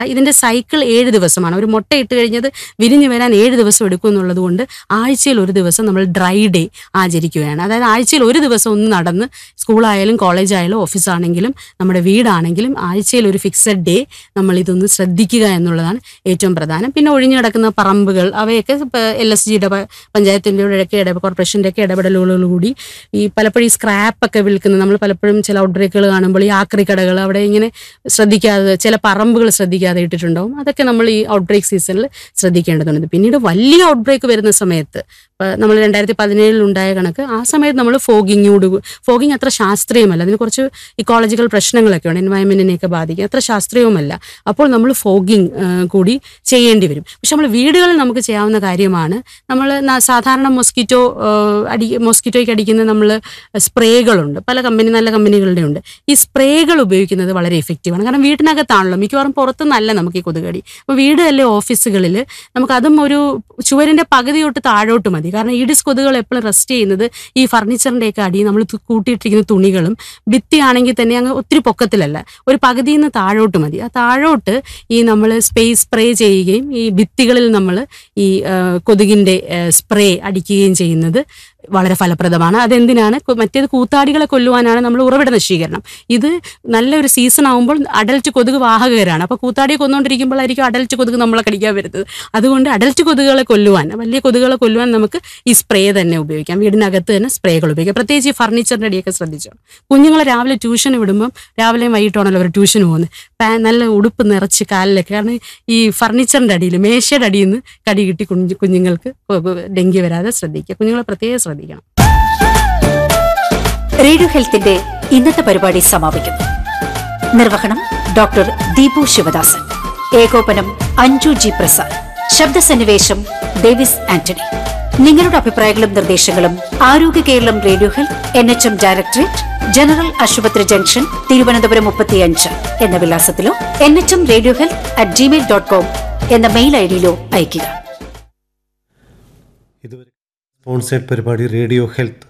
ഇതിന്റെ സൈക്കിൾ ഏഴ് ദിവസമാണ് ഒരു മുട്ട ഇട്ട് കഴിഞ്ഞത് വിരിഞ്ഞു വരാൻ ഏഴ് ദിവസം എടുക്കും എന്നുള്ളത് കൊണ്ട് ആഴ്ചയിൽ ഒരു ദിവസം നമ്മൾ ഡ്രൈ ഡേ ആചരിക്കുകയാണ് അതായത് ആഴ്ചയിൽ ഒരു ദിവസം ഒന്ന് നടന്ന് സ്കൂളായാലും കോളേജായാലും ഓഫീസാണെങ്കിലും നമ്മുടെ വീടാണെങ്കിലും ആഴ്ചയിൽ ഒരു ഫിക്സഡ് ഡേ നമ്മൾ ഇതൊന്ന് ശ്രദ്ധിക്കുക എന്നുള്ളതാണ് ഏറ്റവും പ്രധാനം പിന്നെ ഒഴിഞ്ഞു കിടക്കുന്ന പറമ്പുകൾ അവയൊക്കെ എൽ എസ് ജിയുടെ പഞ്ചായത്തിൻ്റെ ഒക്കെ ഇട കോർപ്പറേഷൻ്റെ ഒക്കെ ഇടപെടലുകളോടുകൂടി ഈ പലപ്പോഴും ഈ സ്ക്രാപ്പ് ഒക്കെ വിൽക്കുന്ന നമ്മൾ പലപ്പോഴും ചില ഔട്ട്ബ്രേക്കുകൾ കാണുമ്പോൾ ഈ ആക്രി കടകൾ അവിടെ ഇങ്ങനെ ശ്രദ്ധിക്കാതെ ചില പറമ്പുകൾ ശ്രദ്ധിക്കാതെ ഇട്ടിട്ടുണ്ടാവും അതൊക്കെ നമ്മൾ ഈ ഔട്ട്ബ്രേക്ക് സീസണിൽ ശ്രദ്ധിക്കേണ്ടതുണ്ട് പിന്നീട് വലിയ ഔട്ട്ബ്രേക്ക് വരുന്ന സമയത്ത് ഇപ്പം നമ്മൾ രണ്ടായിരത്തി പതിനേഴിൽ ഉണ്ടായ കണക്ക് ആ സമയത്ത് നമ്മൾ ഫോഗിങ്ങോട് ഫോഗിങ് അത്ര ശാസ്ത്രീയമല്ല അതിന് കുറച്ച് ഇക്കോളജിക്കൽ പ്രശ്നങ്ങളൊക്കെ ഉണ്ട് എൻവയൺമെന്റിനെയൊക്കെ ബാധിക്കും അത്ര ശാസ്ത്രീയവുമല്ല അപ്പോൾ നമ്മൾ ഫോഗിങ് കൂടി ചെയ്യേണ്ടി വരും പക്ഷെ നമ്മൾ വീടുകളിൽ നമുക്ക് ചെയ്യാവുന്ന കാര്യമാണ് നമ്മൾ സാധാരണ മൊസ്കിറ്റോ അടി മൊസ്കിറ്റോയ്ക്ക് അടിക്കുന്ന നമ്മൾ സ്പ്രേകളുണ്ട് പല കമ്പനി നല്ല കമ്പനികളുടെ ഉണ്ട് ഈ സ്പ്രേകൾ ഉപയോഗിക്കുന്നത് വളരെ എഫക്റ്റീവാണ് കാരണം വീട്ടിനകത്താണല്ലോ മിക്കവാറും പുറത്തുനിന്നല്ല നമുക്ക് ഈ കൊതുകടി അപ്പോൾ വീട് അല്ലെ ഓഫീസുകളിൽ നമുക്ക് അതും ഒരു ചുവരിന്റെ പകുതി തൊട്ട് താഴോട്ട് മതി കാരണം ഈഡിസ് കൊതുകുകൾ എപ്പോഴും റെസ്റ്റ് ചെയ്യുന്നത് ഈ ഫർണിച്ചറിന്റെ ഒക്കെ അടി നമ്മൾ തു- കൂട്ടിയിട്ടിരിക്കുന്ന തുണികളും ഭിത്തിയാണെങ്കിൽ തന്നെ അങ്ങ് ഒത്തിരി പൊക്കത്തിലല്ല ഒരു പകുതിയിൽ നിന്ന് താഴോട്ട് മതി ആ താഴോട്ട് ഈ നമ്മൾ സ്പേസ് സ്പ്രേ ചെയ്യുകയും ഈ ഭിത്തികളിൽ നമ്മൾ ഈ ആ, കൊതുകിന്റെ സ്പ്രേ അടിക്കുകയും ചെയ്യുന്നത് വളരെ ഫലപ്രദമാണ് അതെന്തിനാണ് കു- മറ്റേത് കൂത്താടികളെ കൊല്ലുവാനാണ് നമ്മൾ ഉറവിട നശീകരണം ഇത് നല്ലൊരു സീസൺ ആകുമ്പോൾ അഡൽറ്റ് കൊതുക് വാഹകരാണ് അപ്പോൾ കൂത്താടിയെ കൊന്നുകൊണ്ടിരിക്കുമ്പോഴായിരിക്കും അഡൽറ്റ് കൊതുക് നമ്മളെ കടിക്കാൻ വരുന്നത് അതുകൊണ്ട് അഡൽറ്റ് കൊതുകുകളെ കൊല്ലുവാൻ വലിയ കൊതുകുകളെ കൊല്ലുവാൻ നമുക്ക് ഈ സ്പ്രേ തന്നെ ഉപയോഗിക്കാം വീടിനകത്ത് തന്നെ സ്പ്രേകൾ ഉപയോഗിക്കാം പ്രത്യേകിച്ച് ഈ ഫർണിച്ചറിൻ്റെ അടിയൊക്കെ ശ്രദ്ധിച്ചോ കുഞ്ഞുങ്ങളെ രാവിലെ ട്യൂഷന് വിടുമ്പം രാവിലെയും വൈകിട്ടാണല്ലോ അവർ ട്യൂഷന് പോകുന്നത് പാ നല്ല ഉടുപ്പ് നിറച്ച് കാലിലൊക്കെ കാരണം ഈ ഫർണിച്ചറിൻ്റെ അടിയിൽ മേശയുടെ അടിയിൽ നിന്ന് കടി കിട്ടി കുഞ്ഞു കുഞ്ഞുങ്ങൾക്ക് കൊ- കൊ- ഡെങ്കി വരാതെ ശ്രദ്ധിക്കുക കുഞ്ഞുങ്ങളെ പ്രത്യേകം ശ്രദ്ധിക്കണം റേഡിയോ ഹെൽത്തിന്റെ ഇന്നത്തെ പരിപാടി സമാപിക്കുന്നു നിർവഹണം ഡോക്ടർ ദീപു ശിവദാസൻ ഏകോപനം അഞ്ജു ജി പ്രസാദ് ശബ്ദസന്നിവേശം ഡേവിസ് ആന്റണി നിങ്ങളുടെ അഭിപ്രായങ്ങളും നിർദ്ദേശങ്ങളും ആരോഗ്യ Keralam radio health N H M directorate general ആശുപത്രി ജംഗ്ഷൻ തിരുവനന്തപുരം മുപ്പത്തിയഞ്ച് എന്ന വിലാസത്തിലോ എൻ എച്ച് എം radio health at Gmail dot com എന്ന മെയിൽ ഐ ഡിയിലോ അയയ്ക്കുക ഇതുവരെ സ്പോൺസേഡ് പരിപാടി റേഡിയോ ഹെൽത്ത്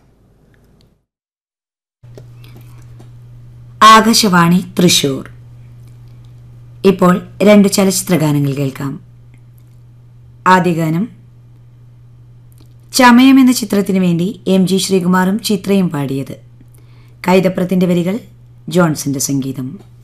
ആകാശവാണി തൃശൂർ ഇപ്പോൾ രണ്ട് ചലച്ചിത്ര ഗാനങ്ങൾ കേൾക്കാം ആദ്യ ഗാനം ചമയം എന്ന ചിത്രത്തിനു വേണ്ടി എം ജി ശ്രീകുമാറും ചിത്രയും പാടിയത് കൈതപ്രത്തിന്റെ വരികൾ ജോൺസന്റെ സംഗീതം